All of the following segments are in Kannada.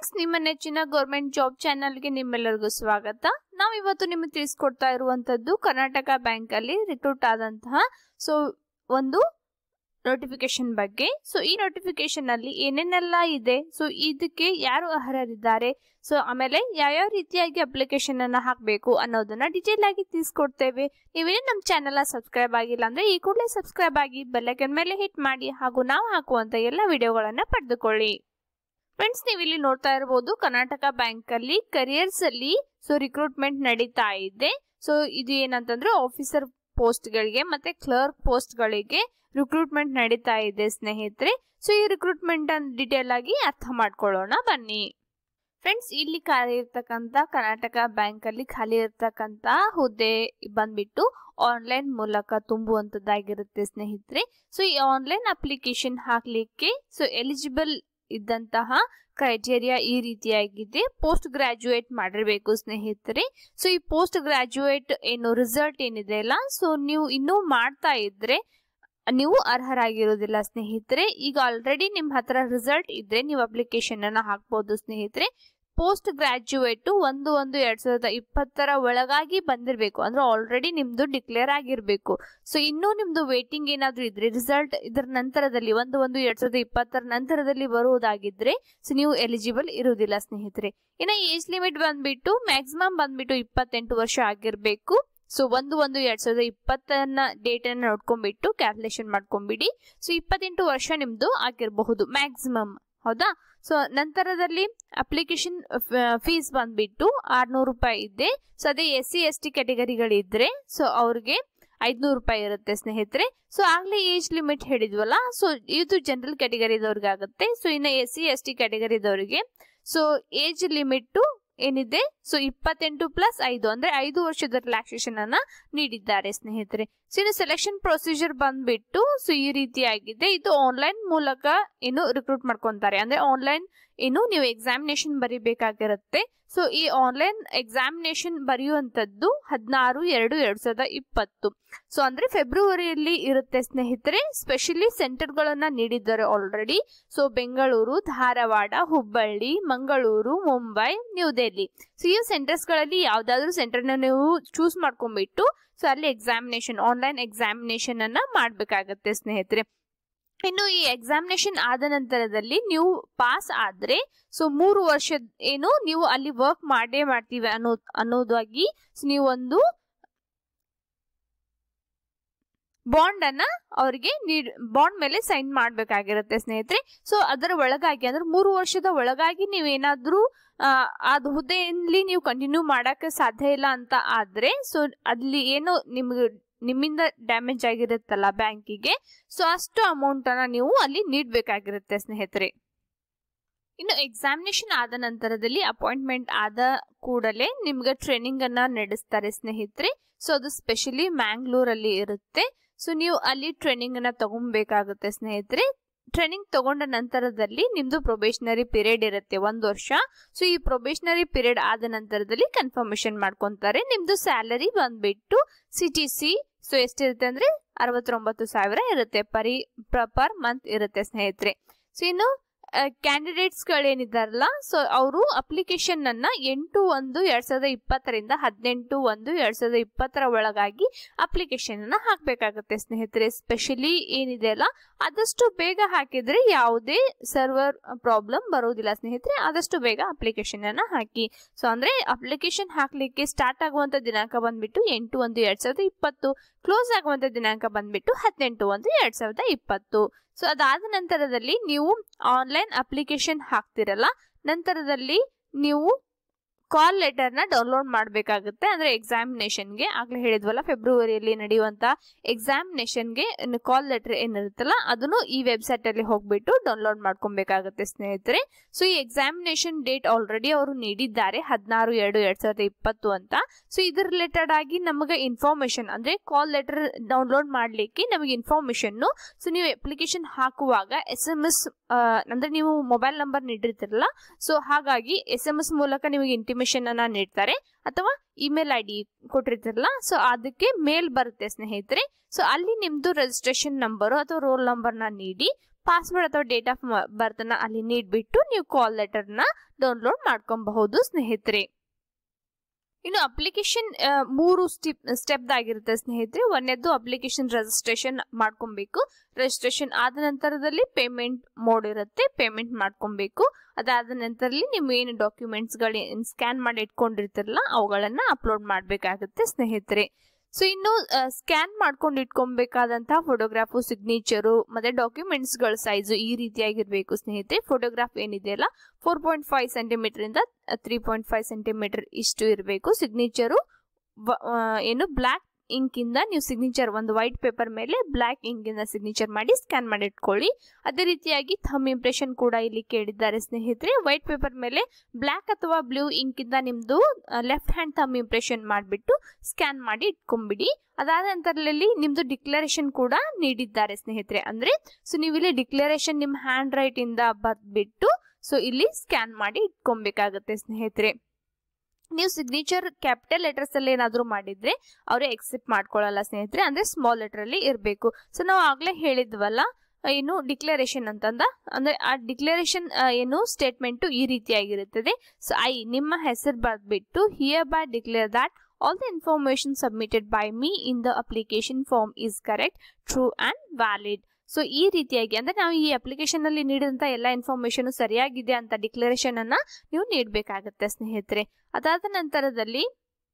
ಫ್ರೆಂಡ್ಸ್ ನಿಮ್ಮ ನೆಚ್ಚಿನ ಗೌರ್ಮೆಂಟ್ ಜಾಬ್ ಚಾನಲ್ಗೆ ನಿಮ್ಮೆಲ್ಲರಿಗೂ ಸ್ವಾಗತ ನಾವು ಇವತ್ತು ನಿಮಗೆ ತಿಳಿಸ್ಕೊಡ್ತಾ ಇರುವಂತದ್ದು ಕರ್ನಾಟಕ ಬ್ಯಾಂಕ್ ಅಲ್ಲಿ ರಿಕ್ರೂಟ್ ಆದಂತಹ ಸೊ ಒಂದು ನೋಟಿಫಿಕೇಶನ್ ಬಗ್ಗೆ ಸೊ ಈ ನೋಟಿಫಿಕೇಶನ್ ಅಲ್ಲಿ ಏನೇನೆಲ್ಲ ಇದೆ ಸೊ ಇದಕ್ಕೆ ಯಾರು ಅರ್ಹರಿದ್ದಾರೆ ಸೊ ಆಮೇಲೆ ಯಾವ್ಯಾವ ರೀತಿಯಾಗಿ ಅಪ್ಲಿಕೇಶನ್ ಅನ್ನ ಹಾಕಬೇಕು ಅನ್ನೋದನ್ನ ಡೀಟೇಲ್ ಆಗಿ ತಿಳಿಸ್ಕೊಡ್ತೇವೆ ನೀವೇನೇ ನಮ್ಮ ಚಾನೆಲ್ ಸಬ್ಸ್ಕ್ರೈಬ್ ಆಗಿಲ್ಲ ಅಂದ್ರೆ ಈ ಕೂಡಲೇ ಸಬ್ಸ್ಕ್ರೈಬ್ ಆಗಿ ಬೆಲ್ಲೈಕನ್ ಮೇಲೆ ಹಿಟ್ ಮಾಡಿ ಹಾಗೂ ನಾವು ಹಾಕುವಂತ ಎಲ್ಲ ವಿಡಿಯೋಗಳನ್ನ ಪಡೆದುಕೊಳ್ಳಿ ಫ್ರೆಂಡ್ಸ್ ನೀವು ಇಲ್ಲಿ ನೋಡ್ತಾ ಇರಬಹುದು ಕರ್ನಾಟಕ ಬ್ಯಾಂಕ್ ಅಲ್ಲಿ ಕರಿಯರ್ಸ್ ಅಲ್ಲಿ ಸೊ ರಿಕ್ರೂಟ್ಮೆಂಟ್ ನಡೀತಾ ಇದೆ ಸೊ ಇದು ಏನಂತಂದ್ರೆ ಆಫೀಸರ್ ಪೋಸ್ಟ್ ಗಳಿಗೆ ಮತ್ತೆ ಕ್ಲರ್ಕ್ ಪೋಸ್ಟ್ ಗಳಿಗೆ ರಿಕ್ರೂಟ್ಮೆಂಟ್ ನಡೀತಾ ಇದೆ ಸ್ನೇಹಿತರೆ ಸೊ ಈ ರಿಕ್ರೂಟ್ಮೆಂಟ್ ಅನ್ನು ಡೀಟೇಲ್ ಆಗಿ ಅರ್ಥ ಮಾಡ್ಕೊಳ್ಳೋಣ ಬನ್ನಿ ಫ್ರೆಂಡ್ಸ್ ಇಲ್ಲಿ ಖಾಲಿ ಇರ್ತಕ್ಕಂತ ಕರ್ನಾಟಕ ಬ್ಯಾಂಕ್ ಅಲ್ಲಿ ಖಾಲಿ ಇರ್ತಕ್ಕಂತ ಹುದ್ದೆ ಬಂದ್ಬಿಟ್ಟು ಆನ್ಲೈನ್ ಮೂಲಕ ತುಂಬುವಂತದ್ದಾಗಿರುತ್ತೆ ಸ್ನೇಹಿತರೆ ಸೊ ಈ ಆನ್ಲೈನ್ ಅಪ್ಲಿಕೇಶನ್ ಹಾಕ್ಲಿಕ್ಕೆ ಸೊ ಎಲಿಜಿಬಲ್ ಇದ್ದಂತಹ ಕ್ರೈಟೇರಿಯಾ ಈ ರೀತಿಯಾಗಿದೆ ಪೋಸ್ಟ್ ಗ್ರಾಜುಯೇಟ್ ಮಾಡಿರ್ಬೇಕು ಸ್ನೇಹಿತರೆ ಸೊ ಈ ಪೋಸ್ಟ್ ಗ್ರಾಜುಯೇಟ್ ಏನು ರಿಸಲ್ಟ್ ಏನಿದೆ ಅಲ್ಲ ಸೊ ನೀವು ಇನ್ನೂ ಮಾಡ್ತಾ ಇದ್ರೆ ನೀವು ಅರ್ಹರಾಗಿರೋದಿಲ್ಲ ಸ್ನೇಹಿತರೆ ಈಗ ಆಲ್ರೆಡಿ ನಿಮ್ಮ ಹತ್ರ ರಿಸಲ್ಟ್ ಇದ್ರೆ ನೀವು ಅಪ್ಲಿಕೇಶನ್ ಅನ್ನ ಹಾಕ್ಬೋದು ಸ್ನೇಹಿತರೆ ಪೋಸ್ಟ್ ಗ್ರಾಜುಯೇಟ್ ಒಂದು ಒಂದು ಎರಡ್ ಸಾವಿರದ ಇಪ್ಪತ್ತರ ಒಳಗಾಗಿ ಬಂದಿರಬೇಕು ಅಂದ್ರೆ ಆಲ್ರೆಡಿ ನಿಮ್ದು ಡಿಕ್ಲೇರ್ ಆಗಿರ್ಬೇಕು ಸೊ ಇನ್ನೂ ನಿಮ್ದು ವೇಟಿಂಗ್ ಏನಾದ್ರೂ ಇದ್ರೆ ರಿಸಲ್ಟ್ ಇದರ ನಂತರದಲ್ಲಿ ಒಂದು ಒಂದು ಎರಡ್ ಸಾವಿರದ ಇಪ್ಪತ್ತರ ನಂತರದಲ್ಲಿ ಬರುವುದಾಗಿದ್ರೆ ಸೊ ನೀವು ಎಲಿಜಿಬಲ್ ಇರುವುದಿಲ್ಲ ಸ್ನೇಹಿತರೆ ಇನ್ನು ಏಜ್ ಲಿಮಿಟ್ ಬಂದ್ಬಿಟ್ಟು ಮ್ಯಾಕ್ಸಿಮಮ್ ಬಂದ್ಬಿಟ್ಟು ಇಪ್ಪತ್ತೆಂಟು ವರ್ಷ ಆಗಿರ್ಬೇಕು ಸೊ ಒಂದು ಒಂದು ಎರಡ್ ಸಾವಿರದ ಇಪ್ಪತ್ತನ್ನ ಡೇಟ್ ಅನ್ನ ನೋಡ್ಕೊಂಡ್ಬಿಟ್ಟು ಕ್ಯಾಲ್ಕುಲೇಷನ್ ಮಾಡ್ಕೊಂಡ್ಬಿಡಿ ಸೊ ಇಪ್ಪತ್ತೆಂಟು ವರ್ಷ ನಿಮ್ದು ಆಗಿರಬಹುದು ಮ್ಯಾಕ್ಸಿಮಮ್ ಹೌದಾ ಸೊ ನಂತರದಲ್ಲಿ ಅಪ್ಲಿಕೇಶನ್ ಫೀಸ್ ಬಂದ್ಬಿಟ್ಟು ಆರ್ನೂರು ರೂಪಾಯಿ ಇದೆ ಸೊ ಅದೇ ಎಸ್ ಸಿ ಎಸ್ ಟಿ ಕ್ಯಾಟಗರಿಗಳಿದ್ರೆ ಸೊ ಅವ್ರಿಗೆ ಐದ್ನೂರು ರೂಪಾಯಿ ಇರುತ್ತೆ ಸ್ನೇಹಿತರೆ ಸೊ ಆಗ್ಲೇ ಏಜ್ ಲಿಮಿಟ್ ಹೇಳಿದ್ವಲ್ಲ ಸೊ ಇದು ಜನರಲ್ ಕ್ಯಾಟಗರಿದವ್ರಿಗೆ ಆಗುತ್ತೆ ಸೊ ಇನ್ನು ಎಸ್ ಸಿ ಎಸ್ ಟಿ ಕ್ಯಾಟಗರಿದವರಿಗೆ ಸೊ ಏಜ್ ಲಿಮಿಟ್ ಏನಿದೆ ಸೊ ಇಪ್ಪತ್ತೆಂಟು ಪ್ಲಸ್ ಐದು ಅಂದ್ರೆ ಐದು ವರ್ಷದ ರಿಲ್ಯಾಕ್ಸೇಷನ್ ಅನ್ನ ನೀಡಿದ್ದಾರೆ ಸ್ನೇಹಿತರೆ ಸೊ ಇನ್ನು ಸೆಲೆಕ್ಷನ್ ಪ್ರೊಸೀಜರ್ ಬಂದ್ಬಿಟ್ಟು ಸೊ ಈ ರೀತಿಯಾಗಿದೆ ಇದು ಆನ್ಲೈನ್ ಮೂಲಕ ಏನು ರಿಕ್ರೂಟ್ ಮಾಡ್ಕೊಂತಾರೆ ಅಂದ್ರೆ ಆನ್ಲೈನ್ ಏನು ನೀವು ಎಕ್ಸಾಮಿನೇಷನ್ ಬರಿಬೇಕಾಗಿರುತ್ತೆ ಸೊ ಈ ಆನ್ಲೈನ್ ಎಕ್ಸಾಮಿನೇಷನ್ ಬರೆಯುವಂತದ್ದು ಹದಿನಾರು ಎರಡು ಎರಡ್ ಸಾವಿರದ ಇಪ್ಪತ್ತು ಸೊ ಅಂದ್ರೆ ಫೆಬ್ರವರಿಯಲ್ಲಿ ಇರುತ್ತೆ ಸ್ನೇಹಿತರೆ ಸ್ಪೆಷಲಿ ಸೆಂಟರ್ ಗಳನ್ನ ನೀಡಿದ್ದಾರೆ already so Bengaluru Dharwad Hubballi Mangaluru Mumbai new Delhi so ಈ ಸೆಂಟರ್ಸ್ ಗಳಲ್ಲಿ ಯಾವ್ದಾದ್ರು ಸೆಂಟರ್ ನೀವು ಚೂಸ್ ಮಾಡ್ಕೊಂಡ್ಬಿಟ್ಟು ಸೊ ಅಲ್ಲಿ ಎಕ್ಸಾಮಿನೇಷನ್ ಆನ್ಲೈನ್ ಎಕ್ಸಾಮಿನೇಷನ್ ಅನ್ನ ಮಾಡ್ಬೇಕಾಗತ್ತೆ ಸ್ನೇಹಿತರೆ ಇನ್ನು ಈ ಎಕ್ಸಾಮಿನೇಷನ್ ಆದ ನಂತರದಲ್ಲಿ ನೀವು ಪಾಸ್ ಆದ್ರೆ ಸೊ ಮೂರು ವರ್ಷದ ಏನು ನೀವು ಅಲ್ಲಿ ವರ್ಕ್ ಮಾಡೇ ಮಾಡ್ತೀವಿ ಅನ್ನೋ ಅನ್ನೋದಾಗಿ ನೀವು ಒಂದು ಬಾಂಡ್ ಅನ್ನ ಅವರಿಗೆ ನೀಡ್ ಬಾಂಡ್ ಮೇಲೆ ಸೈನ್ ಮಾಡ್ಬೇಕಾಗಿರುತ್ತೆ ಸ್ನೇಹಿತರೆ ಸೊ ಅದರ ಒಳಗಾಗಿ ಅಂದ್ರೆ ಮೂರು ವರ್ಷದ ಒಳಗಾಗಿ ನೀವೇನಾದ್ರೂ ಅದ್ ಹುದ್ದೆಯಲ್ಲಿ ನೀವು ಕಂಟಿನ್ಯೂ ಮಾಡಕ್ಕೆ ಸಾಧ್ಯ ಇಲ್ಲ ಅಂತ ಆದ್ರೆ ಸೊ ಅಲ್ಲಿ ಏನೋ ನಿಮ್ಗೆ ನಿಮ್ಮಿಂದ ಡ್ಯಾಮೇಜ್ ಆಗಿರುತ್ತಲ್ಲ ಬ್ಯಾಂಕಿಗೆ ಸೊ ಅಷ್ಟು ಅಮೌಂಟ್ ಅನ್ನ ನೀವು ಅಲ್ಲಿ ನೀಡಬೇಕಾಗಿರುತ್ತೆ ಸ್ನೇಹಿತರೆ ಇನ್ನು ಎಕ್ಸಾಮಿನೇಷನ್ ಆದ ನಂತರದಲ್ಲಿ ಅಪಾಯಿಂಟ್ಮೆಂಟ್ ಆದ ಕೂಡಲೇ ನಿಮ್ಗೆ ಟ್ರೈನಿಂಗ್ ಅನ್ನ ನಡೆಸ್ತಾರೆ ಸ್ನೇಹಿತರೆ ಸೊ ಅದು ಸ್ಪೆಷಲಿ ಮ್ಯಾಂಗ್ಳೂರಲ್ಲಿ ಇರುತ್ತೆ ಸೊ ನೀವು ಅಲ್ಲಿ ಟ್ರೈನಿಂಗ್ ಅನ್ನ ತಗೊಬೇಕಾಗುತ್ತೆ ಸ್ನೇಹಿತರೆ ಟ್ರೈನಿಂಗ್ ತಗೊಂಡ ನಂತರದಲ್ಲಿ ನಿಮ್ದು ಪ್ರೊಬೇಷನರಿ ಪೀರಿಯಡ್ ಇರುತ್ತೆ ಒಂದು ವರ್ಷ ಸೊ ಈ ಪ್ರೊಬೇಷನರಿ ಪೀರಿಯಡ್ ಆದ ನಂತರದಲ್ಲಿ ಕನ್ಫರ್ಮೇಶನ್ ಮಾಡ್ಕೊಂತಾರೆ ನಿಮ್ದು ಸ್ಯಾಲರಿ ಬಂದ್ಬಿಟ್ಟು ಸಿ ಟಿ ಸಿ ಸೊ ಎಷ್ಟಿರುತ್ತೆ ಅಂದ್ರೆ ಅರವತ್ತೊಂಬತ್ತು ಸಾವಿರ ಇರುತ್ತೆ ಪರಿ ಪರ್ ಮಂತ್ ಇರುತ್ತೆ ಸ್ನೇಹಿತರೆ ಸೊ ಇನ್ನು ಕ್ಯಾಂಡಿಡೇಟ್ಸ್ ಗಳೇನಿದಾರಲ್ಲ ಸೊ ಅವರು ಅಪ್ಲಿಕೇಶನ್ ಅನ್ನ ಎಂಟು ಒಂದು ಎರಡ್ ಸಾವಿರದ ಇಪ್ಪತ್ತರಿಂದ ಹದಿನೆಂಟು ಒಂದು ಎರಡ್ ಸಾವಿರದ ಇಪ್ಪತ್ತರ ಒಳಗಾಗಿ ಅಪ್ಲಿಕೇಶನ್ ಅನ್ನ ಹಾಕ್ಬೇಕಾಗತ್ತೆ ಸ್ನೇಹಿತರೆ ಸ್ಪೆಷಲಿ ಏನಿದೆ ಅಲ್ಲ ಆದಷ್ಟು ಬೇಗ ಹಾಕಿದ್ರೆ ಯಾವುದೇ ಸರ್ವರ್ ಪ್ರಾಬ್ಲಮ್ ಬರೋದಿಲ್ಲ ಸ್ನೇಹಿತರೆ ಆದಷ್ಟು ಬೇಗ ಅಪ್ಲಿಕೇಶನ್ ಅನ್ನ ಹಾಕಿ ಸೊ ಅಂದ್ರೆ ಅಪ್ಲಿಕೇಶನ್ ಹಾಕ್ಲಿಕ್ಕೆ ಸ್ಟಾರ್ಟ್ ಆಗುವಂತ ದಿನಾಂಕ ಬಂದ್ಬಿಟ್ಟು ಎಂಟು ಒಂದು ಎರಡ್ ಸಾವಿರದ ಇಪ್ಪತ್ತು ಕ್ಲೋಸ್ ಆಗುವಂತ ದಿನಾಂಕ ಬಂದ್ಬಿಟ್ಟು ಹದಿನೆಂಟು ಒಂದು ಎರಡ್ ಸಾವಿರದ ಇಪ್ಪತ್ತು ಸೊ ಅದಾದ ನಂತರದಲ್ಲಿ ನೀವು ಆನ್ಲೈನ್ ಅಪ್ಲಿಕೇಶನ್ ಹಾಕ್ತಿರಲ್ಲ ನಂತರದಲ್ಲಿ ನೀವು ಕಾಲ್ ಲೆಟರ್ ನ ಡೌನ್ಲೋಡ್ ಮಾಡಬೇಕಾಗುತ್ತೆ ಅಂದ್ರೆ ಎಕ್ಸಾಮಿನೇಷನ್ಗೆ ಆಗ್ಲೇ ಹೇಳಿದ್ವಲ್ಲ ಫೆಬ್ರವರಿಯಲ್ಲಿ ನಡೆಯುವಂತ ಎಕ್ಸಾಮಿನೇಷನ್ಗೆ ಕಾಲ್ ಲೆಟರ್ ಏನಿರುತ್ತಲ್ಲ ಅದನ್ನು ಈ ವೆಬ್ಸೈಟ್ ಅಲ್ಲಿ ಹೋಗ್ಬಿಟ್ಟು ಡೌನ್ಲೋಡ್ ಮಾಡ್ಕೊಬೇಕಾಗುತ್ತೆ ಸ್ನೇಹಿತರೆ ಸೊ ಈ ಎಕ್ಸಾಮಿನೇಷನ್ ಡೇಟ್ ಆಲ್ರೆಡಿ ಅವರು ನೀಡಿದ್ದಾರೆ ಹದಿನಾರು ಎರಡು ಎರಡ್ ಸಾವಿರದ ಇಪ್ಪತ್ತು ಅಂತ ಸೊ ಇದ್ರ ರಿಲೇಟೆಡ್ ಆಗಿ ನಮಗೆ ಇನ್ಫಾರ್ಮೇಶನ್ ಅಂದ್ರೆ ಕಾಲ್ ಲೆಟರ್ ಡೌನ್ಲೋಡ್ ಮಾಡ್ಲಿಕ್ಕೆ ನಮಗೆ ಇನ್ಫಾರ್ಮೇಶನ್ ಸೊ ನೀವು ಅಪ್ಲಿಕೇಶನ್ ಹಾಕುವಾಗ ಎಸ್ ಎಂ ಎಸ್ ಅಂದ್ರೆ ನೀವು ಮೊಬೈಲ್ ನಂಬರ್ ನೀಡಿರ್ತಿರಲ್ಲ ಸೊ ಹಾಗಾಗಿ ಎಸ್ ಎಂ ಎಸ್ ಮೂಲಕ ನಿಮಗೆ ಇಂಟಿಮೇಶನ್ ಅನ್ನ ನೀಡ್ತಾರೆ ಅಥವಾ ಇಮೇಲ್ ಐ ಡಿ ಕೊಟ್ಟಿರ್ತಿರಲ್ಲ ಸೊ ಅದಕ್ಕೆ ಮೇಲ್ ಬರುತ್ತೆ ಸ್ನೇಹಿತರೆ ಸೊ ಅಲ್ಲಿ ನಿಮ್ದು ರಿಜಿಸ್ಟ್ರೇಷನ್ ನಂಬರು ಅಥವಾ ರೋಲ್ ನಂಬರ್ನ ನೀಡಿ ಪಾಸ್ವರ್ಡ್ ಅಥವಾ ಡೇಟ್ ಆಫ್ ಬರ್ತ್ನ ಅಲ್ಲಿ ನೀಡ್ಬಿಟ್ಟು ನೀವು ಕಾಲ್ ಲೆಟರ್ನ ಡೌನ್ಲೋಡ್ ಮಾಡ್ಕೊಬಹುದು ಸ್ನೇಹಿತರೆ ಇನ್ನು ಅಪ್ಲಿಕೇಶನ್ ಮೂರು ಸ್ಟೆಪ್ ಸ್ಟೆಪ್ದಾಗಿರುತ್ತೆ ಸ್ನೇಹಿತರೆ ಒಂದನೇದ್ದು ಅಪ್ಲಿಕೇಶನ್ ರಿಜಿಸ್ಟ್ರೇಷನ್ ಮಾಡ್ಕೊಬೇಕು ರಿಜಿಸ್ಟ್ರೇಷನ್ ಆದ ನಂತರದಲ್ಲಿ ಪೇಮೆಂಟ್ ಮೋಡ್ ಇರುತ್ತೆ ಪೇಮೆಂಟ್ ಮಾಡ್ಕೊಬೇಕು ಅದಾದ ನಂತರದಲ್ಲಿ ನೀವು ಏನು ಡಾಕ್ಯುಮೆಂಟ್ಸ್ಗಳು ಸ್ಕ್ಯಾನ್ ಮಾಡಿ ಇಟ್ಕೊಂಡಿರ್ತಿರಲ್ಲ ಅವುಗಳನ್ನ ಅಪ್ಲೋಡ್ ಮಾಡಬೇಕಾಗುತ್ತೆ ಸ್ನೇಹಿತರೆ ಸೊ ಇನ್ನು ಸ್ಕ್ಯಾನ್ ಮಾಡ್ಕೊಂಡು ಇಟ್ಕೊಬೇಕಾದಂತಹ ಫೋಟೋಗ್ರಾಫು ಸಿಗ್ನೇಚರು ಮತ್ತೆ ಡಾಕ್ಯುಮೆಂಟ್ಸ್ಗಳ ಸೈಜು ಈ ರೀತಿಯಾಗಿರ್ಬೇಕು ಸ್ನೇಹಿತರೆ ಫೋಟೋಗ್ರಾಫ್ ಏನಿದೆಯಲ್ಲ ಫೋರ್ ಪಾಯಿಂಟ್ ಫೈವ್ ಸೆಂಟಿಮೀಟರ್ ಇಂದ ತ್ರೀ ಪಾಯಿಂಟ್ ಫೈವ್ ಸೆಂಟಿಮೀಟರ್ ಇಷ್ಟು ಇರಬೇಕು ಸಿಗ್ನೇಚರು ಏನು ಬ್ಲ್ಯಾಕ್ ಇಂಕ್ ಇಂದ ನೀವು ಸಿಗ್ನೇಚರ್ ಒಂದು ವೈಟ್ ಪೇಪರ್ ಮೇಲೆ ಬ್ಲ್ಯಾಕ್ ಇಂಕ್ ಇಂದ ಸಿಗ್ನೇಚರ್ ಮಾಡಿ ಸ್ಕ್ಯಾನ್ ಮಾಡಿ ಇಟ್ಕೊಳ್ಳಿ ಅದೇ ರೀತಿಯಾಗಿ ಥಮ್ ಇಂಪ್ರೆಷನ್ ಕೂಡ ಇಲ್ಲಿ ಕೇಳಿದ್ದಾರೆ ಸ್ನೇಹಿತರೆ ವೈಟ್ ಪೇಪರ್ ಮೇಲೆ ಬ್ಲ್ಯಾಕ್ ಅಥವಾ ಬ್ಲೂ ಇಂಕ್ ಇಂದ ನಿಮ್ದು ಲೆಫ್ಟ್ ಹ್ಯಾಂಡ್ ಥಮ್ ಇಂಪ್ರೆಷನ್ ಮಾಡಿಬಿಟ್ಟು ಸ್ಕ್ಯಾನ್ ಮಾಡಿ ಇಟ್ಕೊಂಡ್ಬಿಡಿ ಅದಾದ ನಂತರದಲ್ಲಿ ನಿಮ್ದು ಡಿಕ್ಲರೇಷನ್ ಕೂಡ ನೀಡಿದ್ದಾರೆ ಸ್ನೇಹಿತರೆ ಅಂದ್ರೆ ಸೊ ನೀವು ಇಲ್ಲಿ ಡಿಕ್ಲರೇಷನ್ ನಿಮ್ಮ ಹ್ಯಾಂಡ್ ರೈಟ್ ಇಂದ ಬರ್ದ್ಬಿಟ್ಟು ಸೊ ಇಲ್ಲಿ ಸ್ಕ್ಯಾನ್ ಮಾಡಿ ಇಟ್ಕೊಬೇಕಾಗತ್ತೆ ಸ್ನೇಹಿತರೆ ನೀವು ಸಿಗ್ನೇಚರ್ ಕ್ಯಾಪಿಟಲ್ ಲೆಟರ್ಸ್ ಅಲ್ಲಿ ಏನಾದರೂ ಮಾಡಿದ್ರೆ ಅವರು ಎಕ್ಸೆಪ್ಟ್ ಮಾಡ್ಕೊಳ್ಳಲ್ಲ ಸ್ನೇಹಿತರೆ ಅಂದ್ರೆ ಸ್ಮಾಲ್ ಲೆಟರ್ ಅಲ್ಲಿ ಇರಬೇಕು ಸೊ ನಾವು ಆಗ್ಲೇ ಹೇಳಿದ್ವಲ್ಲ ಏನು ಡಿಕ್ಲರೇಷನ್ ಅಂತಂದ ಅಂದ್ರೆ ಆ ಡಿಕ್ಲರೇಷನ್ ಏನು ಸ್ಟೇಟ್ಮೆಂಟ್ ಈ ರೀತಿಯಾಗಿರುತ್ತದೆ ಸೊ ಐ ನಿಮ್ಮ ಹೆಸರು ಬರ್ದ್ಬಿಟ್ಟು hereby declare that all the information submitted by me in the application form is correct true and valid so ಈ ರೀತಿಯಾಗಿ ಅಂದ್ರೆ ನಾವು ಈ ಅಪ್ಲಿಕೇಶನ್ ಅಲ್ಲಿ ನೀಡಿದಂತ ಎಲ್ಲ ಇನ್ಫಾರ್ಮೇಶನ್ ಸರಿಯಾಗಿದೆ ಅಂತ ಡಿಕ್ಲರೇಷನ್ ಅನ್ನ ನೀವು ನೀಡಬೇಕಾಗತ್ತೆ ಸ್ನೇಹಿತರೆ ಅದಾದ ನಂತರದಲ್ಲಿ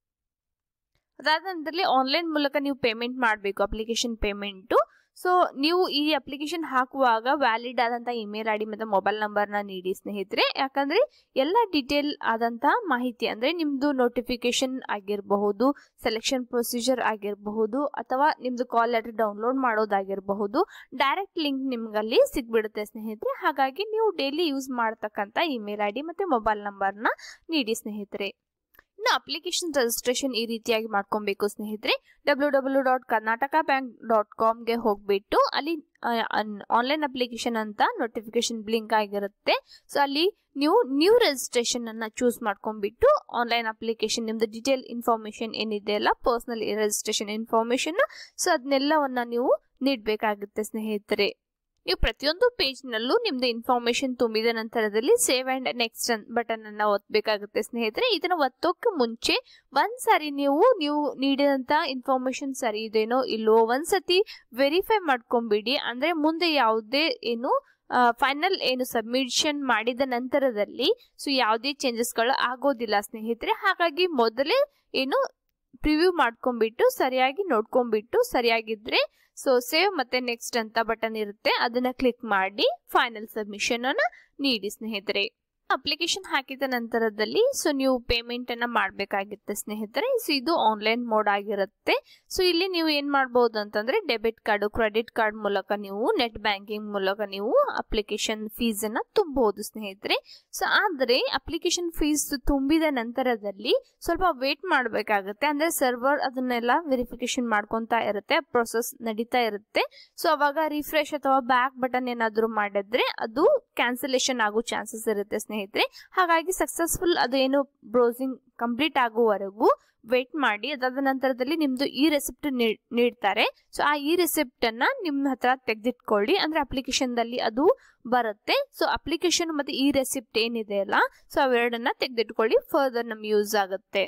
ಅದಾದ ನಂತರದಲ್ಲಿ ಆನ್ಲೈನ್ ಮೂಲಕ ನೀವು ಪೇಮೆಂಟ್ ಮಾಡಬೇಕು ಅಪ್ಲಿಕೇಶನ್ ಪೇಮೆಂಟು ಸೊ ನೀವು ಈ ಅಪ್ಲಿಕೇಶನ್ ಹಾಕುವಾಗ ವ್ಯಾಲಿಡ್ ಆದಂಥ ಇಮೇಲ್ ಐ ಡಿ ಮತ್ತು ಮೊಬೈಲ್ ನಂಬರ್ನ ನೀಡಿ ಸ್ನೇಹಿತರೆ ಯಾಕಂದರೆ ಎಲ್ಲ ಡೀಟೇಲ್ ಆದಂಥ ಮಾಹಿತಿ ಅಂದರೆ ನಿಮ್ಮದು ನೋಟಿಫಿಕೇಶನ್ ಆಗಿರಬಹುದು ಸೆಲೆಕ್ಷನ್ ಪ್ರೊಸೀಜರ್ ಆಗಿರಬಹುದು ಅಥವಾ ನಿಮ್ಮದು ಕಾಲ್ ಲೆಟರ್ ಡೌನ್ಲೋಡ್ ಮಾಡೋದಾಗಿರಬಹುದು ಡೈರೆಕ್ಟ್ ಲಿಂಕ್ ನಿಮ್ಗಲ್ಲಿ ಸಿಗ್ಬಿಡುತ್ತೆ ಸ್ನೇಹಿತರೆ ಹಾಗಾಗಿ ನೀವು ಡೈಲಿ ಯೂಸ್ ಮಾಡ್ತಕ್ಕಂಥ ಇಮೇಲ್ ಐ ಡಿ ಮತ್ತು ಮೊಬೈಲ್ ನಂಬರ್ನ ನೀಡಿ ಸ್ನೇಹಿತರೆ ಇನ್ನು ಅಪ್ಲಿಕೇಶನ್ ರಿಜಿಸ್ಟ್ರೇಷನ್ ಈ ರೀತಿಯಾಗಿ ಮಾಡ್ಕೊಬೇಕು ಸ್ನೇಹಿತರೆ W W dot Karnataka bank dot ಕಾಮ್ಗೆ ಹೋಗ್ಬಿಟ್ಟು ಅಲ್ಲಿ ಆನ್ಲೈನ್ ಅಪ್ಲಿಕೇಶನ್ ಅಂತ ನೋಟಿಫಿಕೇಶನ್ ಬ್ಲಿಂಕ್ ಆಗಿರುತ್ತೆ ಸೊ ಅಲ್ಲಿ ನೀವು ನ್ಯೂ ರಿಜಿಸ್ಟ್ರೇಷನ್ ಅನ್ನ ಚೂಸ್ ಮಾಡ್ಕೊಂಡ್ಬಿಟ್ಟು ಆನ್ಲೈನ್ ಅಪ್ಲಿಕೇಶನ್ ನಿಮ್ದು ಡೀಟೇಲ್ ಇನ್ಫಾರ್ಮೇಶನ್ ಏನಿದೆ ಅಲ್ಲ ಪರ್ಸನಲ್ ರಿಜಿಸ್ಟ್ರೇಷನ್ ಇನ್ಫಾರ್ಮೇಶನ್ ಸೊ ಅದನ್ನೆಲ್ಲವನ್ನ ನೀವು ನೀಡಬೇಕಾಗುತ್ತೆ ಸ್ನೇಹಿತರೆ ನೀವು ಪ್ರತಿಯೊಂದು ಪೇಜ್ ನಲ್ಲೂ ನಿಮ್ದು ಇನ್ಫಾರ್ಮೇಶನ್ ತುಂಬಿದ ನಂತರದಲ್ಲಿ ಸೇವ್ ಅಂಡ್ ನೆಕ್ಸ್ಟ್ ಬಟನ್ ಅನ್ನ ಒತ್ತಬೇಕಾಗುತ್ತೆ ಸ್ನೇಹಿತರೆ ಇದನ್ನ ಒತ್ತೋಕೆ ಮುಂಚೆ ಒಂದ್ ಸಾರಿ ನೀವು ನೀವು ನೀಡಿದಂತ ಇನ್ಫಾರ್ಮೇಶನ್ ಸರಿ ಇದೆನೋ ಇಲ್ಲೋ ಒಂದ್ಸತಿ ವೆರಿಫೈ ಮಾಡ್ಕೊಂಬಿಡಿ ಅಂದ್ರೆ ಮುಂದೆ ಯಾವುದೇ ಏನು ಫೈನಲ್ ಏನು ಸಬ್ಮಿಷನ್ ಮಾಡಿದ ನಂತರದಲ್ಲಿ ಸೊ ಯಾವುದೇ ಚೇಂಜಸ್ಗಳು ಆಗೋದಿಲ್ಲ ಸ್ನೇಹಿತರೆ ಹಾಗಾಗಿ ಮೊದಲೇ ಏನು ಪ್ರಿವ್ಯೂ ಮಾಡ್ಕೊಂಡ್ಬಿಟ್ಟು ಸರಿಯಾಗಿ ನೋಡ್ಕೊಂಡ್ಬಿಟ್ಟು ಸರಿಯಾಗಿದ್ರೆ ಸೊ ಸೇವ್ ಮತ್ತೆ ನೆಕ್ಸ್ಟ್ ಅಂತ ಬಟನ್ ಇರುತ್ತೆ ಅದನ್ನ ಕ್ಲಿಕ್ ಮಾಡಿ ಫೈನಲ್ ಸಬ್ಮಿಷನ್ ಅನ್ನ ನೀಡಿ ಸ್ನೇಹಿತರೆ ಅಪ್ಲಿಕೇಶನ್ ಹಾಕಿದ ನಂತರದಲ್ಲಿ ಸೊ ನೀವು ಪೇಮೆಂಟ್ ಅನ್ನ ಮಾಡಬೇಕಾಗಿರುತ್ತೆ ಸ್ನೇಹಿತರೆ ಸೊ ಇದು ಆನ್ಲೈನ್ ಮೋಡ್ ಆಗಿರುತ್ತೆ ಸೊ ಇಲ್ಲಿ ನೀವು ಏನ್ ಮಾಡಬಹುದು ಅಂತಂದ್ರೆ ಡೆಬಿಟ್ ಕಾರ್ಡ್ ಕ್ರೆಡಿಟ್ ಕಾರ್ಡ್ ಮೂಲಕ ನೀವು ನೆಟ್ ಬ್ಯಾಂಕಿಂಗ್ ಮೂಲಕ ನೀವು ಅಪ್ಲಿಕೇಶನ್ ಫೀಸ್ ಅನ್ನ ತುಂಬಬಹುದು ಸ್ನೇಹಿತರೆ ಸೊ ಆದ್ರೆ ಅಪ್ಲಿಕೇಶನ್ ಫೀಸ್ ತುಂಬಿದ ನಂತರದಲ್ಲಿ ಸ್ವಲ್ಪ ವೇಟ್ ಮಾಡಬೇಕಾಗುತ್ತೆ ಅಂದ್ರೆ ಸರ್ವರ್ ಅದನ್ನೆಲ್ಲ ವೆರಿಫಿಕೇಶನ್ ಮಾಡ್ಕೊಂತಾ ಇರುತ್ತೆ ಪ್ರೊಸೆಸ್ ನಡೀತಾ ಇರುತ್ತೆ ಸೊ ಅವಾಗ ರಿಫ್ರೆಶ್ ಅಥವಾ ಬ್ಯಾಕ್ ಬಟನ್ ಏನಾದ್ರು ಮಾಡಿದ್ರೆ ಅದು ಕ್ಯಾನ್ಸಲೇಷನ್ ಆಗೋ ಚಾನ್ಸಸ್ ಇರುತ್ತೆ ಸ್ನೇಹಿತರೆ ಹಾಗಾಗಿ ಸಕ್ಸಸ್ಫುಲ್ ಅದು ಏನು ಬ್ರೌಸಿಂಗ್ ಕಂಪ್ಲೀಟ್ ಆಗುವವರೆಗೂ ವೇಟ್ ಮಾಡಿ ಅದಾದ ನಂತರದಲ್ಲಿ ನಿಮ್ದು ಈ ರೆಸಿಪ್ಟ್ ನೀಡ್ತಾರೆ ಸೊ ಆ ಈ ರೆಸಿಪ್ಟ್ ಅನ್ನ ನಿಮ್ಮ ಹತ್ರ ತೆಗೆದಿಟ್ಕೊಳ್ಳಿ ಅಂದ್ರೆ ಅಪ್ಲಿಕೇಶನ್ ದಲ್ಲಿ ಅದು ಬರುತ್ತೆ ಸೊ ಅಪ್ಲಿಕೇಶನ್ ಮತ್ತೆ ಈ ರೆಸಿಪ್ಟ್ ಏನಿದೆ ಅಲ್ಲ ಸೊ ಅವೆರಡನ್ನ ತೆಗೆದಿಟ್ಕೊಳ್ಳಿ ಫರ್ದರ್ ನಮ್ಗೆ ಯೂಸ್ ಆಗುತ್ತೆ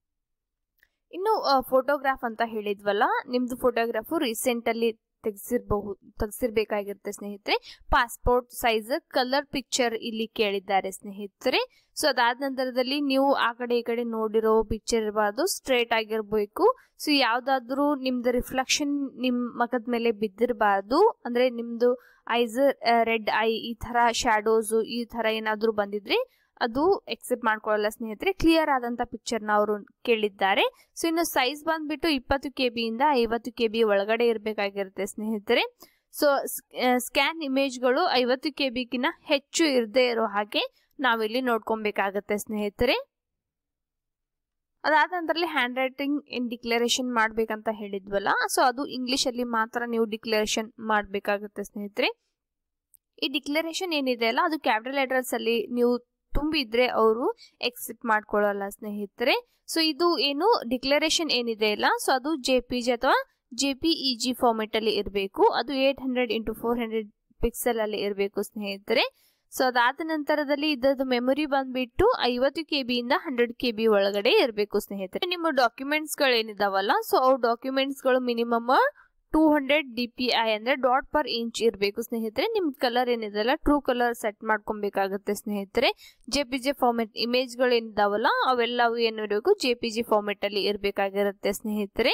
ಇನ್ನು ಫೋಟೋಗ್ರಾಫ್ ಅಂತ ಹೇಳಿದ್ವಲ್ಲ ನಿಮ್ದು ಫೋಟೋಗ್ರಾಫು ರೀಸೆಂಟ್ ಅಲ್ಲಿ ತೆಗ್ಸಿರ್ಬಹುದು ತೆಗ್ಸಿರ್ಬೇಕಾಗಿರುತ್ತೆ ಸ್ನೇಹಿತರೆ ಪಾಸ್ಪೋರ್ಟ್ ಸೈಜ್ ಕಲರ್ ಪಿಕ್ಚರ್ ಇಲ್ಲಿ ಕೇಳಿದ್ದಾರೆ ಸ್ನೇಹಿತರೆ ಸೊ ಅದಾದ ನಂತರದಲ್ಲಿ ನೀವು ಆ ಕಡೆ ಈ ಕಡೆ ನೋಡಿರೋ ಪಿಕ್ಚರ್ ಇರಬಾರ್ದು ಸ್ಟ್ರೇಟ್ ಆಗಿರ್ಬೇಕು ಸೊ ಯಾವ್ದಾದ್ರು ನಿಮ್ದು ರಿಫ್ಲೆಕ್ಷನ್ ನಿಮ್ ಮಖದ ಮೇಲೆ ಬಿದ್ದಿರಬಾರ್ದು ಅಂದ್ರೆ ನಿಮ್ದು ಐಸ್ ರೆಡ್ ಐ ಈ ತರ ಶ್ಯಾಡೋಸ್ ಈ ತರ ಏನಾದ್ರು ಬಂದಿದ್ರೆ ಅದು ಎಕ್ಸೆಪ್ಟ್ ಮಾಡ್ಕೊಳ್ಳಲ್ಲ ಸ್ನೇಹಿತರೆ ಕ್ಲಿಯರ್ ಆದಂತ ಪಿಕ್ಚರ್ನ ಅವರು ಕೇಳಿದ್ದಾರೆ ಸೊ ಇನ್ನು ಸೈಜ್ ಬಂದ್ಬಿಟ್ಟು ಇಪ್ಪತ್ತು ಕೆ ಇಂದ ಐವತ್ತು ಕೆ ಬಿ ಒಳಗಡೆ ಇರಬೇಕಾಗಿರುತ್ತೆ ಸ್ನೇಹಿತರೆ ಸೊ ಸ್ಕ್ಯಾನ್ ಇಮೇಜ್ಗಳು ಐವತ್ತು ಕೆ ಬಿಗಿನ ಹೆಚ್ಚು ಇರದೇ ಇರೋ ಹಾಗೆ ನಾವಿಲ್ಲಿ ನೋಡ್ಕೊಬೇಕಾಗತ್ತೆ ಸ್ನೇಹಿತರೆ ಅದಾದ ನಂತರದಲ್ಲಿ ಹ್ಯಾಂಡ್ ರೈಟಿಂಗ್ ಇನ್ ಡಿಕ್ಲರೇಷನ್ ಮಾಡ್ಬೇಕಂತ ಹೇಳಿದ್ವಲ್ಲ ಸೊ ಅದು ಇಂಗ್ಲಿಷ್ ಅಲ್ಲಿ ಮಾತ್ರ ನೀವು ಡಿಕ್ಲರೇಷನ್ ಮಾಡ್ಬೇಕಾಗುತ್ತೆ ಸ್ನೇಹಿತರೆ ಈ ಡಿಕ್ಲರೇಷನ್ ಏನಿದೆ ಅಲ್ಲ ಅದು ಕ್ಯಾಪಿಟಲ್ ಲೆಟರ್ಸ್ ಅಲ್ಲಿ ನೀವು ತುಂಬಿದ್ರೆ ಅವರು ಎಕ್ಸೆಪ್ಟ್ ಮಾಡ್ಕೊಳ್ಳಲ್ಲ ಸ್ನೇಹಿತರೆ ಸೊ ಇದು ಏನು ಡಿಕ್ಲರೇಷನ್ ಏನಿದೆ ಅಲ್ಲ ಸೊ ಅದು ಜೆ ಪಿ ಜಿ ಅಥವಾ J P E G format ಅಲ್ಲಿ ಇರಬೇಕು ಅದು eight hundred into four hundred pixel ಅಲ್ಲಿ ಇರಬೇಕು ಸ್ನೇಹಿತರೆ ಸೊ ಅದಾದ ನಂತರದಲ್ಲಿ ಇದರದ್ದು ಮೆಮೊರಿ ಬಂದ್ಬಿಟ್ಟು ಐವತ್ತು ಕೆ ಬಿಯಿಂದ ಹಂಡ್ರೆಡ್ ಕೆ ಬಿ ಒಳಗಡೆ ಇರಬೇಕು ಸ್ನೇಹಿತರೆ ನಿಮ್ಮ ಡಾಕ್ಯುಮೆಂಟ್ಸ್ಗಳು ಏನಿದಾವಲ್ಲ ಸೊ ಅವು ಡಾಕ್ಯುಮೆಂಟ್ಸ್ಗಳು minimum two hundred D P I ಅಂದ್ರೆ ಡಾಟ್ ಪರ್ ಇಂಚ್ ಇರಬೇಕು ಸ್ನೇಹಿತರೆ ನಿಮ್ ಕಲರ್ ಏನಿದೆಲ್ಲ ಟ್ರೂ ಕಲರ್ ಸೆಟ್ ಮಾಡ್ಕೊಬೇಕಾಗುತ್ತೆ ಸ್ನೇಹಿತರೆ ಜೆ ಪಿ ಜಿ ಫಾರ್ಮೆಟ್ ಇಮೇಜ್ಗಳು ಏನಿದಾವಲ್ಲ ಅವೆಲ್ಲವೂ ಏನಿರಬೇಕು ಜೆ ಪಿ ಜಿ ಫಾರ್ಮೆಟ್ ಅಲ್ಲಿ ಇರಬೇಕಾಗಿರುತ್ತೆ ಸ್ನೇಹಿತರೆ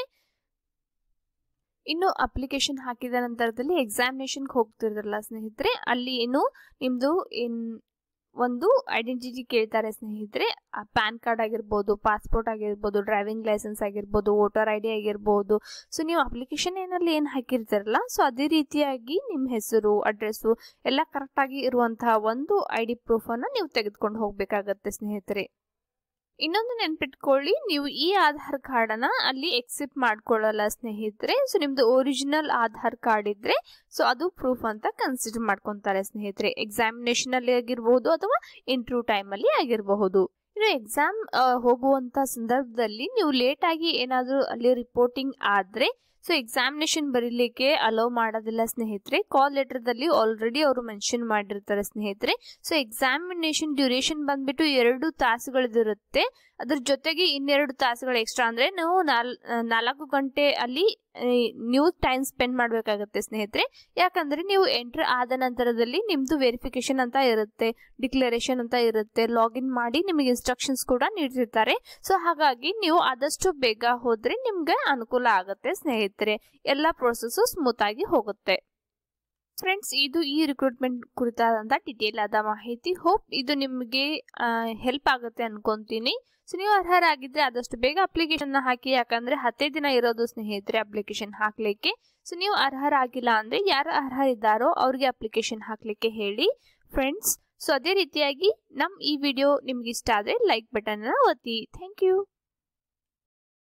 ಇನ್ನು ಅಪ್ಲಿಕೇಶನ್ ಹಾಕಿದ ನಂತರದಲ್ಲಿ ಎಕ್ಸಾಮಿನೇಷನ್ಗೆ ಹೋಗ್ತಿರಲ್ಲ ಸ್ನೇಹಿತರೆ ಅಲ್ಲಿ ಏನು ನಿಮ್ದು ಏನ್ ಒಂದು ಐಡೆಂಟಿಟಿ ಕೇಳ್ತಾರೆ ಸ್ನೇಹಿತರೆ ಪ್ಯಾನ್ ಕಾರ್ಡ್ ಆಗಿರ್ಬೋದು ಪಾಸ್ಪೋರ್ಟ್ ಆಗಿರ್ಬೋದು ಡ್ರೈವಿಂಗ್ ಲೈಸೆನ್ಸ್ ಆಗಿರ್ಬೋದು ವೋಟರ್ ಐ ಡಿ ಆಗಿರ್ಬೋದು ಸೊ ನೀವು ಅಪ್ಲಿಕೇಶನ್ ಏನಲ್ಲಿ ಏನು ಹಾಕಿರ್ತಾರಲ್ಲ ಸೊ ಅದೇ ರೀತಿಯಾಗಿ ನಿಮ್ಮ ಹೆಸರು ಅಡ್ರೆಸ್ಸು ಎಲ್ಲ ಕರೆಕ್ಟಾಗಿ ಇರುವಂತಹ ಒಂದು ಐ ಡಿ ಪ್ರೂಫನ್ನು ನೀವು ತೆಗೆದುಕೊಂಡು ಹೋಗಬೇಕಾಗತ್ತೆ ಸ್ನೇಹಿತರೆ ಇನ್ನೊಂದು ನೆನ್ಪಿಟ್ಕೊಳ್ಳಿ ನೀವು ಈ ಆಧಾರ್ ಕಾರ್ಡನ್ನ ಅಲ್ಲಿ ಎಕ್ಸೆಪ್ಟ್ ಮಾಡ್ಕೊಳ್ಳಲ್ಲ ಸ್ನೇಹಿತರೆ ಸೊ ನಿಮ್ದು ಒರಿಜಿನಲ್ ಆಧಾರ್ ಕಾರ್ಡ್ ಇದ್ರೆ ಸೊ ಅದು ಪ್ರೂಫ್ ಅಂತ ಕನ್ಸಿಡರ್ ಮಾಡ್ಕೊಂತಾರೆ ಸ್ನೇಹಿತರೆ ಎಕ್ಸಾಮಿನೇಷನ್ ಅಲ್ಲಿ ಆಗಿರ್ಬೋದು ಅಥವಾ ಇಂಟರ್ವ್ಯೂ ಟೈಮ್ ಅಲ್ಲಿ ಆಗಿರಬಹುದು ಇನ್ನು ಎಕ್ಸಾಮ್ ಹೋಗುವಂತ ಸಂದರ್ಭದಲ್ಲಿ ನೀವು ಲೇಟ್ ಆಗಿ ಏನಾದರೂ ಅಲ್ಲಿ ರಿಪೋರ್ಟಿಂಗ್ ಆದ್ರೆ ಸೊ ಎಕ್ಸಾಮಿನೇಷನ್ ಬರೀಲಿಕ್ಕೆ ಅಲೋ ಮಾಡೋದಿಲ್ಲ ಸ್ನೇಹಿತರೆ ಕಾಲ್ ಲೆಟರ್ದಲ್ಲಿ ಆಲ್ರೆಡಿ ಅವರು ಮೆನ್ಷನ್ ಮಾಡಿರ್ತಾರೆ ಸ್ನೇಹಿತರೆ ಸೊ ಎಕ್ಸಾಮಿನೇಷನ್ ಡ್ಯೂರೇಷನ್ ಬಂದ್ಬಿಟ್ಟು ಎರಡು ತಾಸುಗಳದಿರುತ್ತೆ ಅದ್ರ ಜೊತೆಗೆ ಇನ್ನೆರಡು ತಾಸುಗಳು ಎಕ್ಸ್ಟ್ರಾ ಅಂದ್ರೆ ನಾವು ನಾಲ್ ನಾಲ್ಕು ಗಂಟೆ ಅಲ್ಲಿ ನೀವು ಟೈಮ್ ಸ್ಪೆಂಡ್ ಮಾಡಬೇಕಾಗುತ್ತೆ ಸ್ನೇಹಿತರೆ ಯಾಕಂದ್ರೆ ನೀವು ಎಂಟರ್ ಆದ ನಂತರದಲ್ಲಿ ನಿಮ್ದು ವೆರಿಫಿಕೇಶನ್ ಅಂತ ಇರುತ್ತೆ ಡಿಕ್ಲರೇಷನ್ ಅಂತ ಇರುತ್ತೆ ಲಾಗಿನ್ ಮಾಡಿ ನಿಮಗೆ ಇನ್ಸ್ಟ್ರಕ್ಷನ್ಸ್ ಕೂಡ ನೀಡ್ತಿರ್ತಾರೆ ಸೊ ಹಾಗಾಗಿ ನೀವು ಆದಷ್ಟು ಬೇಗ ಹೋದ್ರೆ ನಿಮ್ಗೆ ಅನುಕೂಲ ಆಗುತ್ತೆ ಸ್ನೇಹಿತರೆ ಎಲ್ಲ ಪ್ರೊಸೆಸ್ ಸ್ಮೂತ್ ಆಗಿ ಹೋಗುತ್ತೆ ಫ್ರೆಂಡ್ಸ್ ಇದು ಈ ರಿಕ್ರೂಟ್ಮೆಂಟ್ ಕುರಿತಾದಂತ ಡಿಟೇಲ್ ಆದ ಮಾಹಿತಿ ಹೋಪ್ ಇದು ನಿಮಗೆ ಹೆಲ್ಪ್ ಆಗುತ್ತೆ ಅನ್ಕೊಂತೀನಿ ಸೊ ನೀವು ಅರ್ಹರಾಗಿದ್ರೆ ಆದಷ್ಟು ಬೇಗ ಅಪ್ಲಿಕೇಶನ್ ಹಾಕಿ ಯಾಕಂದ್ರೆ ಹತ್ತೇ ದಿನ ಇರೋದು ಸ್ನೇಹಿತರೆ ಅಪ್ಲಿಕೇಶನ್ ಹಾಕ್ಲಿಕ್ಕೆ ಸೊ ನೀವು ಅರ್ಹರಾಗಿಲ್ಲ ಅಂದ್ರೆ ಯಾರು ಅರ್ಹರಿದ್ದಾರೋ ಅವ್ರಿಗೆ ಅಪ್ಲಿಕೇಶನ್ ಹಾಕ್ಲಿಕ್ಕೆ ಹೇಳಿ ಫ್ರೆಂಡ್ಸ್ ಸೊ ಅದೇ ರೀತಿಯಾಗಿ ನಮ್ ಈ ವಿಡಿಯೋ ನಿಮ್ಗೆ ಇಷ್ಟ ಆದ್ರೆ ಲೈಕ್ ಬಟನ್ ಒತ್ತಿ ಥ್ಯಾಂಕ್ ಯು